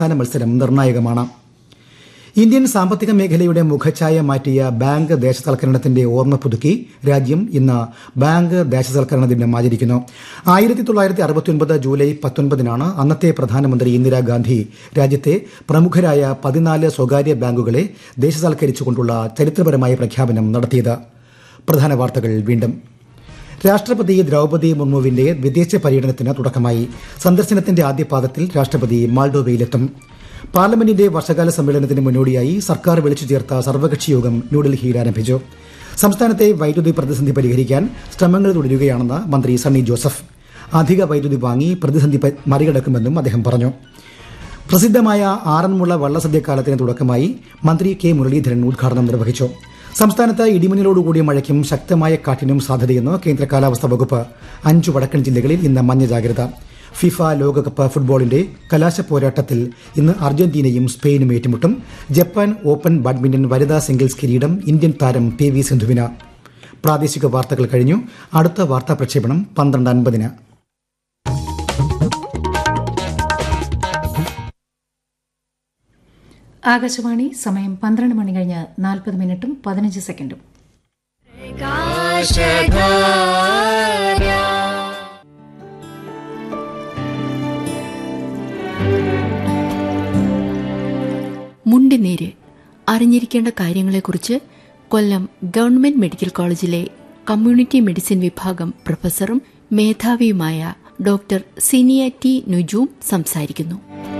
അവസാന മത്സരം നിർണായകമാണ് ഇന്ത്യൻ സാമ്പത്തിക മേഖലയുടെ മുഖഛായ മാറ്റിയ ബാങ്ക് ദേശസൽക്കരണത്തിന്റെ ഓർമ്മ പുതുക്കി രാജ്യം ഇന്ന് ബാങ്ക് ദേശസൽക്കരണ ദിനം ആചരിക്കുന്നു ആയിരത്തി തൊള്ളായിരത്തി അറുപത്തിയൊൻപത് ജൂലൈ പത്തൊൻപതിനാണ് അന്നത്തെ പ്രധാനമന്ത്രി ഇന്ദിരാഗാന്ധി രാജ്യത്തെ പ്രമുഖരായ പതിനാല് സ്വകാര്യ ബാങ്കുകളെ ദേശസൽക്കരിച്ചുകൊണ്ടുള്ള ചരിത്രപരമായ പ്രഖ്യാപനം നടത്തിയത് പ്രധാന വാർത്തകൾ വീണ്ടും രാഷ്ട്രപതി ദ്രൌപതി മുർമുവിന്റെ വിദേശ പര്യടനത്തിന് തുടക്കമായി സന്ദർശനത്തിന്റെ ആദ്യപാദത്തിൽ രാഷ്ട്രപതി മാൾഡോവയിലെത്തും പാർലമെന്റിന്റെ വർഷകാല സമ്മേളനത്തിന് മുന്നോടിയായി സർക്കാർ വിളിച്ചു ചേർത്ത സർവകക്ഷി യോഗം ന്യൂഡൽഹിയിൽ ആരംഭിച്ചു സംസ്ഥാനത്തെ വൈദ്യുതി പ്രതിസന്ധി പരിഹരിക്കാൻ ശ്രമങ്ങൾ തുടരുകയാണെന്ന് മന്ത്രി സണ്ണി ജോസഫ് അധിക വൈദ്യുതി വാങ്ങി പ്രതിസന്ധി പ- മറികടക്കുമെന്നും അദ്ദേഹം പറഞ്ഞു പ്രസിദ്ധമായ ആറന്മുള വള്ളസദ്യക്കാലത്തിന് തുടക്കമായി മന്ത്രി കെ മുരളീധരൻ ഉദ്ഘാടനം നിർവഹിച്ചു സംസ്ഥാനത്ത് ഇടിമിന്നലോടുകൂടിയ മഴയ്ക്കും ശക്തമായ കാറ്റിനും സാധ്യതയെന്ന് കേന്ദ്ര കാലാവസ്ഥാ വകുപ്പ് അഞ്ചു വടക്കൻ ജില്ലകളിൽ ഇന്ന് മഞ്ഞ ജാഗ്രത ഫിഫ ലോകകപ്പ് ഫുട്ബോളിന്റെ കലാശ പോരാട്ടത്തിൽ ഇന്ന് അർജന്റീനയും സ്പെയിനും ഏറ്റുമുട്ടും ജപ്പാൻ ഓപ്പൺ ബാഡ്മിന്റൺ വനിതാ സിംഗിൾസ് കിരീടം ഇന്ത്യൻ താരം പി വി സിന്ധുവിന് പ്രാദേശിക വാർത്തകൾ കഴിഞ്ഞു അടുത്ത വാർത്താ പ്രക്ഷേപണം പന്ത്രണ്ട് അൻപതിന് ആകാശവാണി സമയം പന്ത്രണ്ട് മണി കഴിഞ്ഞ് നാൽപ്പത് മിനിറ്റും പതിനഞ്ച് സെക്കൻഡും മുണ്ടിനീര് അറിഞ്ഞിരിക്കേണ്ട കാര്യങ്ങളെക്കുറിച്ച് കൊല്ലം ഗവൺമെന്റ് മെഡിക്കൽ കോളേജിലെ കമ്മ്യൂണിറ്റി മെഡിസിൻ വിഭാഗം പ്രൊഫസറും മേധാവിയുമായ ഡോക്ടർ സിനിയ ടി നുജൂം സംസാരിക്കുന്നു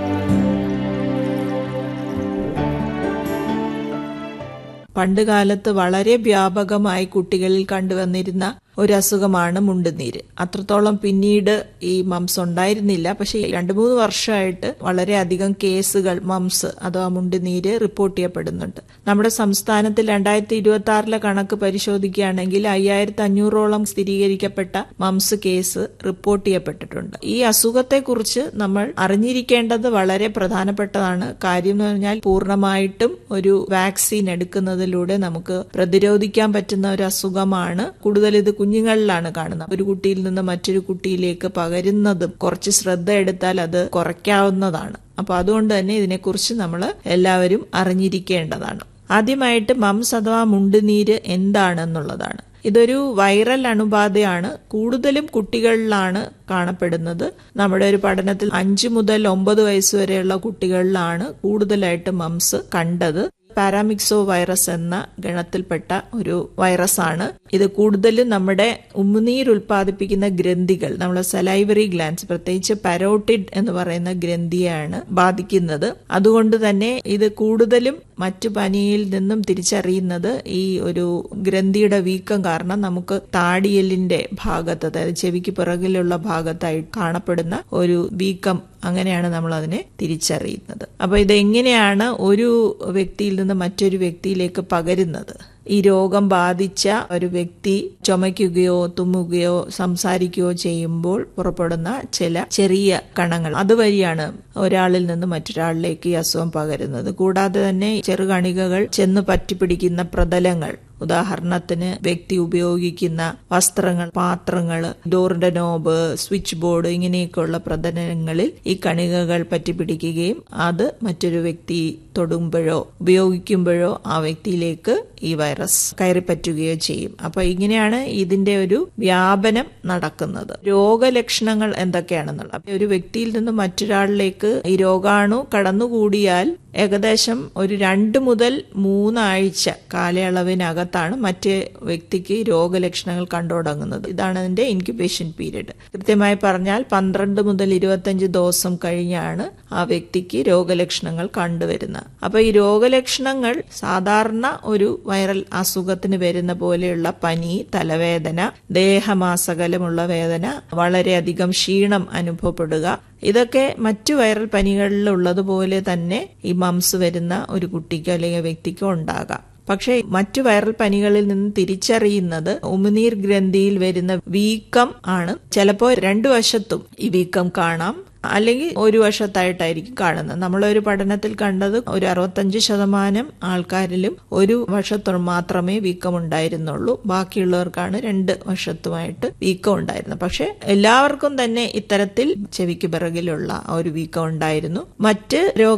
പണ്ടുകാലത്ത് വളരെ വ്യാപകമായി കുട്ടികളിൽ കണ്ടുവന്നിരുന്ന ഒരു അസുഖമാണ് മുണ്ടുനീര് അത്രത്തോളം പിന്നീട് ഈ മംസ് ഉണ്ടായിരുന്നില്ല പക്ഷെ രണ്ടു മൂന്ന് വർഷമായിട്ട് വളരെയധികം കേസുകൾ മംസ് അഥവാ മുണ്ടുനീര് റിപ്പോർട്ട് ചെയ്യപ്പെടുന്നുണ്ട് നമ്മുടെ സംസ്ഥാനത്തിൽ രണ്ടായിരത്തി ഇരുപത്തി ആറിലെ കണക്ക് പരിശോധിക്കുകയാണെങ്കിൽ അയ്യായിരത്തി അഞ്ഞൂറോളം സ്ഥിരീകരിക്കപ്പെട്ട മംസ് കേസ് റിപ്പോർട്ട് ചെയ്യപ്പെട്ടിട്ടുണ്ട് ഈ അസുഖത്തെക്കുറിച്ച് നമ്മൾ അറിഞ്ഞിരിക്കേണ്ടത് വളരെ പ്രധാനപ്പെട്ടതാണ് കാര്യം എന്ന് പറഞ്ഞാൽ പൂർണ്ണമായിട്ടും ഒരു വാക്സിൻ എടുക്കുന്നതിലൂടെ നമുക്ക് പ്രതിരോധിക്കാൻ പറ്റുന്ന ഒരു അസുഖമാണ് കൂടുതൽ ഇത് കുഞ്ഞുങ്ങളിലാണ് കാണുന്നത് ഒരു കുട്ടിയിൽ നിന്ന് മറ്റൊരു കുട്ടിയിലേക്ക് പകരുന്നതും കുറച്ച് ശ്രദ്ധ എടുത്താൽ അത് കുറയ്ക്കാവുന്നതാണ് അപ്പൊ അതുകൊണ്ട് തന്നെ ഇതിനെക്കുറിച്ച് നമ്മൾ എല്ലാവരും അറിഞ്ഞിരിക്കേണ്ടതാണ് ആദ്യമായിട്ട് മംസ് അഥവാ മുണ്ടുനീര് എന്താണെന്നുള്ളതാണ് ഇതൊരു വൈറൽ അണുബാധയാണ് കൂടുതലും കുട്ടികളിലാണ് കാണപ്പെടുന്നത് നമ്മുടെ ഒരു പഠനത്തിൽ അഞ്ചു മുതൽ ഒമ്പത് വയസ്സ് വരെയുള്ള കുട്ടികളിലാണ് കൂടുതലായിട്ട് മംസ് കണ്ടത് പാരാമിക്സോ വൈറസ് എന്ന ഗണത്തിൽപ്പെട്ട ഒരു വൈറസാണ് ഇത് കൂടുതലും നമ്മുടെ ഉമിനീർ ഉൽപ്പാദിപ്പിക്കുന്ന ഗ്രന്ഥികൾ നമ്മുടെ സലൈവറി ഗ്ലാൻസ് പ്രത്യേകിച്ച് പരോട്ടിഡ് എന്ന് പറയുന്ന ഗ്രന്ഥിയാണ് ബാധിക്കുന്നത് അതുകൊണ്ട് തന്നെ ഇത് കൂടുതലും മറ്റു പനിയിൽ നിന്നും തിരിച്ചറിയുന്നത് ഈ ഒരു ഗ്രന്ഥിയുടെ വീക്കം കാരണം നമുക്ക് താടിയലിന്റെ ഭാഗത്ത് അതായത് ചെവിക്ക് പിറകിലുള്ള ഭാഗത്തായി കാണപ്പെടുന്ന ഒരു വീക്കം അങ്ങനെയാണ് നമ്മൾ അതിനെ തിരിച്ചറിയുന്നത് അപ്പൊ ഇത് എങ്ങനെയാണ് ഒരു വ്യക്തിയിൽ നിന്ന് മറ്റൊരു വ്യക്തിയിലേക്ക് പകരുന്നത് ഈ രോഗം ബാധിച്ച ഒരു വ്യക്തി ചുമയ്ക്കുകയോ തുമ്മുകയോ സംസാരിക്കുകയോ ചെയ്യുമ്പോൾ പുറപ്പെടുന്ന ചില ചെറിയ കണങ്ങൾ അതുവഴിയാണ് ഒരാളിൽ നിന്ന് മറ്റൊരാളിലേക്ക് ഈ അസുഖം പകരുന്നത് കൂടാതെ തന്നെ ചെറുകണികകൾ ചെന്ന് പറ്റിപ്പിടിക്കുന്ന പ്രതലങ്ങൾ ഉദാഹരണത്തിന് വ്യക്തി ഉപയോഗിക്കുന്ന വസ്ത്രങ്ങൾ പാത്രങ്ങൾ ഡോറിന്റെ നോബ് സ്വിച്ച് ബോർഡ് ഇങ്ങനെയൊക്കെയുള്ള പ്രതലങ്ങളിൽ ഈ കണികകൾ പറ്റിപ്പിടിക്കുകയും അത് മറ്റൊരു വ്യക്തി തൊടുമ്പോഴോ ഉപയോഗിക്കുമ്പോഴോ ആ വ്യക്തിയിലേക്ക് ഈ വൈറസ് കയറിപ്പറ്റുകയോ ചെയ്യും അപ്പൊ ഇങ്ങനെയാണ് ഇതിന്റെ ഒരു വ്യാപനം നടക്കുന്നത് രോഗലക്ഷണങ്ങൾ എന്തൊക്കെയാണെന്നുള്ളത് ഒരു വ്യക്തിയിൽ നിന്ന് മറ്റൊരാളിലേക്ക് ഈ രോഗാണു കടന്നുകൂടിയാൽ ഏകദേശം ഒരു രണ്ട് മുതൽ മൂന്നാഴ്ച കാലയളവിനകത്താണ് മറ്റേ വ്യക്തിക്ക് രോഗലക്ഷണങ്ങൾ കണ്ടുതുടങ്ങുന്നത് ഇതാണ് അതിന്റെ ഇൻക്യുബേഷൻ പീരീഡ് കൃത്യമായി പറഞ്ഞാൽ പന്ത്രണ്ട് മുതൽ ഇരുപത്തഞ്ച് ദിവസം കഴിഞ്ഞാണ് ആ വ്യക്തിക്ക് രോഗലക്ഷണങ്ങൾ കണ്ടുവരുന്നത് അപ്പൊ ഈ രോഗലക്ഷണങ്ങൾ സാധാരണ ഒരു വൈറൽ അസുഖത്തിന് വരുന്ന പോലെയുള്ള പനി തലവേദന ദേഹമാസകലമുള്ള വേദന വളരെയധികം ക്ഷീണം അനുഭവപ്പെടുക ഇതൊക്കെ മറ്റു വൈറൽ പനികളിൽ ഉള്ളതുപോലെ തന്നെ ഈ മംസ് വരുന്ന ഒരു കുട്ടിക്കോ അല്ലെങ്കിൽ വ്യക്തിക്കോ ഉണ്ടാകാം പക്ഷേ മറ്റു വൈറൽ പനികളിൽ നിന്ന് തിരിച്ചറിയുന്നത് ഉമിനീർ ഗ്രന്ഥിയിൽ വരുന്ന വീക്കം ആണ് ചിലപ്പോൾ രണ്ടു വശത്തും ഈ വീക്കം കാണാം അല്ലെങ്കിൽ ഒരു വശത്തായിട്ടായിരിക്കും കാണുന്നത് നമ്മളൊരു പഠനത്തിൽ കണ്ടത് ഒരു അറുപത്തഞ്ച് ശതമാനം ആൾക്കാരിലും ഒരു വശത്തു മാത്രമേ വീക്കം ഉണ്ടായിരുന്നുള്ളൂ ബാക്കിയുള്ളവർക്കാണ് രണ്ട് വശത്തുമായിട്ട് വീക്കം ഉണ്ടായിരുന്നത് പക്ഷെ എല്ലാവർക്കും തന്നെ ഇത്തരത്തിൽ ചെവിക്ക് പിറകിലുള്ള ഒരു വീക്കം ഉണ്ടായിരുന്നു മറ്റ് രോഗ